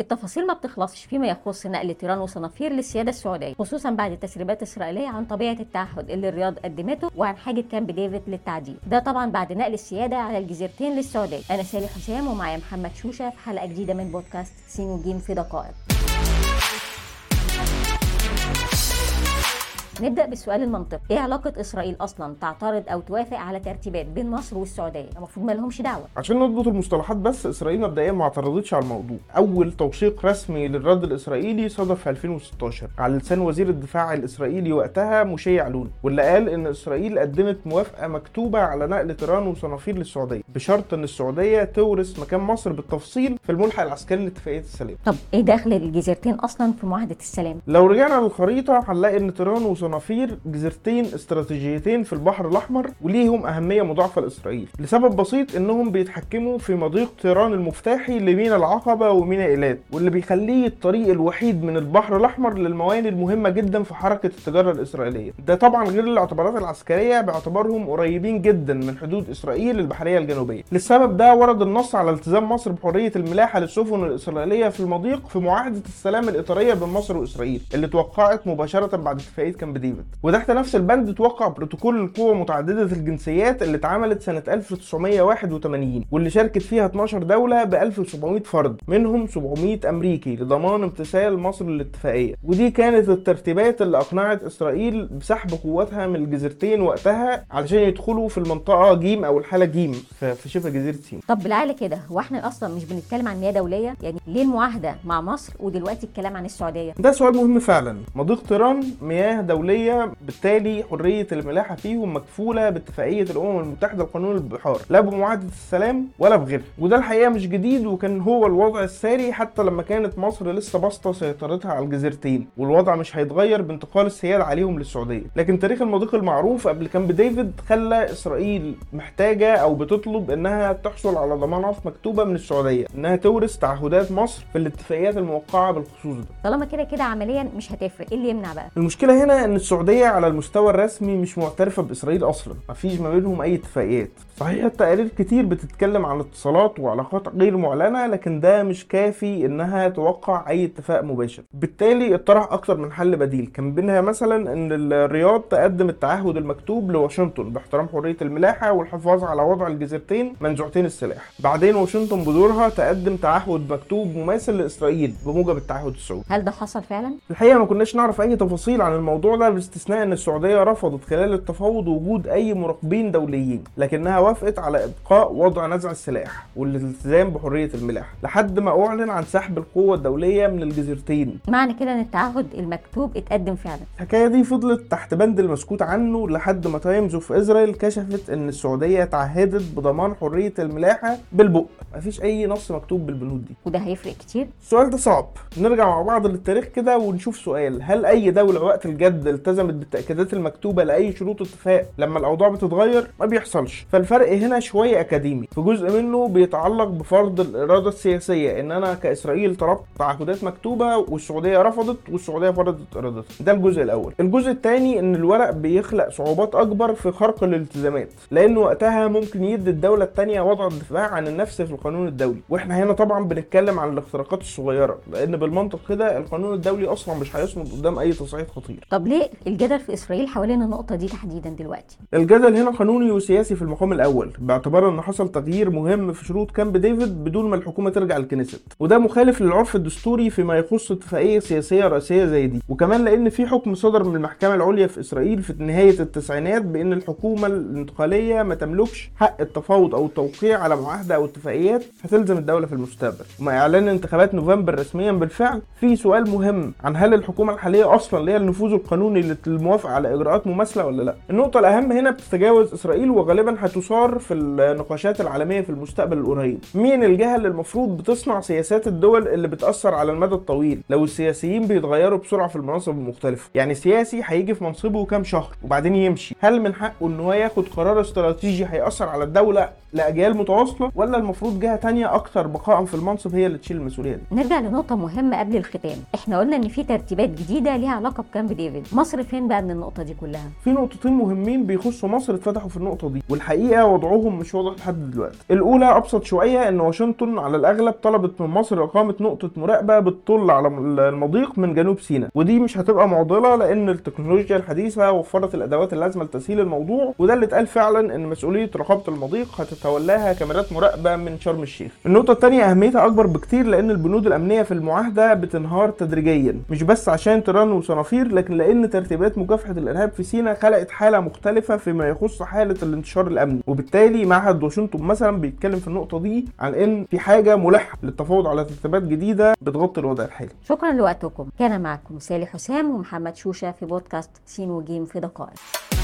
التفاصيل ما بتخلصش فيما يخص نقل تيران وصنافير للسياده السعوديه خصوصا بعد تسريبات اسرائيليه عن طبيعه التعهد اللي الرياض قدمته وعن حاجه كامب ديفيد للتعديل ده طبعا بعد نقل السياده على الجزيرتين للسعوديه انا سالي حسام ومعايا محمد شوشه في حلقه جديده من بودكاست سين وجيم في دقائق نبدا بالسؤال المنطقي ايه علاقه اسرائيل اصلا تعترض او توافق على ترتيبات بين مصر والسعوديه المفروض ما لهمش دعوه عشان نضبط المصطلحات بس اسرائيل مبدئيا ما اعترضتش على الموضوع اول توثيق رسمي للرد الاسرائيلي صدر في 2016 على لسان وزير الدفاع الاسرائيلي وقتها موشي علون واللي قال ان اسرائيل قدمت موافقه مكتوبه على نقل تيران وصنافير للسعوديه بشرط ان السعوديه تورث مكان مصر بالتفصيل في الملحق العسكري لاتفاقيه السلام طب ايه دخل الجزيرتين اصلا في معاهده السلام لو رجعنا للخريطه هنلاقي ان تيران وصنافير جزيرتين استراتيجيتين في البحر الاحمر وليهم اهميه مضاعفه لاسرائيل لسبب بسيط انهم بيتحكموا في مضيق تيران المفتاحي لمينا العقبه ومينا ايلات واللي بيخليه الطريق الوحيد من البحر الاحمر للموانئ المهمه جدا في حركه التجاره الاسرائيليه ده طبعا غير الاعتبارات العسكريه باعتبارهم قريبين جدا من حدود اسرائيل البحريه الجنوبيه للسبب ده ورد النص على التزام مصر بحريه الملاحه للسفن الاسرائيليه في المضيق في معاهده السلام الاطاريه بين مصر واسرائيل اللي توقعت مباشره بعد اتفاقيه كامب ديفيد وتحت نفس البند توقع بروتوكول القوى متعدده الجنسيات اللي اتعملت سنه 1981 واللي شاركت فيها 12 دوله ب 1700 فرد منهم 700 امريكي لضمان امتثال مصر للاتفاقيه ودي كانت الترتيبات اللي اقنعت اسرائيل بسحب قواتها من الجزيرتين وقتها علشان يدخلوا في المنطقه جيم او الحاله جيم في شبه جزيره سيناء طب بالعقل كده هو احنا اصلا مش بنتكلم عن مياه دوليه يعني ليه المعاهده مع مصر ودلوقتي الكلام عن السعوديه ده سؤال مهم فعلا مضيق تيران مياه دوليه بالتالي حريه الملاحه فيهم مكفوله باتفاقيه الامم المتحده لقانون البحار لا بمعاهده السلام ولا بغيرها وده الحقيقه مش جديد وكان هو الوضع الساري حتى لما كانت مصر لسه باسطه سيطرتها على الجزيرتين والوضع مش هيتغير بانتقال السياده عليهم للسعوديه لكن تاريخ المضيق المعروف قبل كامب ديفيد خلى اسرائيل محتاجه او بتطلب انها تحصل على ضمانات مكتوبه من السعوديه انها تورث تعهدات مصر في الاتفاقيات الموقعه بالخصوص ده طالما كده كده عمليا مش هتفرق ايه اللي يمنع بقى المشكله هنا ان السعوديه على المستوى الرسمي مش معترفه باسرائيل اصلا مفيش ما بينهم اي اتفاقيات صحيح التقارير كتير بتتكلم عن اتصالات وعلاقات غير معلنه لكن ده مش كافي انها توقع اي اتفاق مباشر بالتالي اطرح اكتر من حل بديل كان بينها مثلا ان الرياض تقدم التعهد المكتوب لواشنطن باحترام حريه الملاحه والحفاظ على وضع الجزيرتين منزوعتين السلاح بعدين واشنطن بدورها تقدم تعهد مكتوب مماثل لاسرائيل بموجب التعهد السعودي هل ده حصل فعلا الحقيقه ما كناش نعرف اي تفاصيل عن الموضوع ده باستثناء ان السعوديه رفضت خلال التفاوض وجود اي مراقبين دوليين لكنها وافقت على ابقاء وضع نزع السلاح والالتزام بحريه الملاحه لحد ما اعلن عن سحب القوه الدوليه من الجزيرتين معنى كده ان التعهد المكتوب اتقدم فعلا الحكايه دي فضلت تحت بند المسكوت عنه لحد ما تايمز اوف اسرائيل كشفت ان السعوديه تعهدت بضمان حريه الملاحه بالبق مفيش اي نص مكتوب بالبنود دي وده هيفرق كتير السؤال ده صعب نرجع مع بعض للتاريخ كده ونشوف سؤال هل اي دوله وقت الجد التزمت بالتاكيدات المكتوبه لاي شروط اتفاق لما الاوضاع بتتغير ما بيحصلش فالفرق هنا شويه اكاديمي في جزء منه بيتعلق بفرض الاراده السياسيه ان انا كاسرائيل طلبت تعهدات مكتوبه والسعوديه رفضت والسعوديه فرضت ارادتها ده الجزء الاول الجزء الثاني ان الورق بيخلق صعوبات اكبر في خرق الالتزامات لان وقتها ممكن يدي الدوله الثانيه وضع الدفاع عن النفس في القانون الدولي واحنا هنا طبعا بنتكلم عن الاختراقات الصغيره لان بالمنطق كده القانون الدولي اصلا مش هيصمد قدام اي تصعيد خطير طب ليه الجدل في اسرائيل حوالين النقطه دي تحديدا دلوقتي الجدل هنا قانوني وسياسي في المقام الاول باعتبار ان حصل تغيير مهم في شروط كامب ديفيد بدون ما الحكومه ترجع الكنيست وده مخالف للعرف الدستوري فيما يخص اتفاقيه سياسيه رئيسيه زي دي وكمان لان في حكم صدر من المحكمه العليا في اسرائيل في نهايه التسعينات بان الحكومه الانتقاليه ما تملكش حق التفاوض او التوقيع على معاهده او اتفاقيات هتلزم الدوله في المستقبل ومع اعلان انتخابات نوفمبر رسميا بالفعل في سؤال مهم عن هل الحكومه الحاليه اصلا ليها النفوذ القانوني للموافقه على اجراءات مماثله ولا لا النقطه الاهم هنا بتتجاوز اسرائيل وغالبا هتثار في النقاشات العالميه في المستقبل القريب مين الجهه اللي المفروض بتصنع سياسات الدول اللي بتاثر على المدى الطويل لو السياسيين بيتغيروا بسرعه في المناصب المختلفه يعني سياسي هيجي في منصبه كام شهر وبعدين يمشي هل من حقه ان هو ياخد قرار استراتيجي هياثر على الدوله لاجيال متواصله ولا المفروض جهه تانية اكثر بقاء في المنصب هي اللي تشيل المسؤوليه دي نرجع لنقطة مهمة قبل الختام، احنا قلنا ان في ترتيبات جديدة ليها علاقة بكامب ديفيد، مصر فين بقى من النقطة دي كلها؟ في نقطتين مهمين بيخصوا مصر اتفتحوا في النقطه دي والحقيقه وضعهم مش واضح لحد دلوقتي الاولى ابسط شويه ان واشنطن على الاغلب طلبت من مصر اقامه نقطه مراقبه بتطل على المضيق من جنوب سيناء ودي مش هتبقى معضله لان التكنولوجيا الحديثه وفرت الادوات اللازمه لتسهيل الموضوع وده اللي اتقال فعلا ان مسؤوليه رقابه المضيق هتتولاها كاميرات مراقبه من شرم الشيخ النقطه الثانيه اهميتها اكبر بكتير لان البنود الامنيه في المعاهده بتنهار تدريجيا مش بس عشان تيران وصنافير لكن لان ترتيبات مكافحه الارهاب في سيناء خلقت حاله مختلفه فيما يخص حاله الانتشار الامني وبالتالي معهد واشنطن مثلا بيتكلم في النقطه دي عن ان في حاجه ملحه للتفاوض على ترتيبات جديده بتغطي الوضع الحالي شكرا لوقتكم كان معكم سالي حسام ومحمد شوشة في بودكاست سين وجيم في دقائق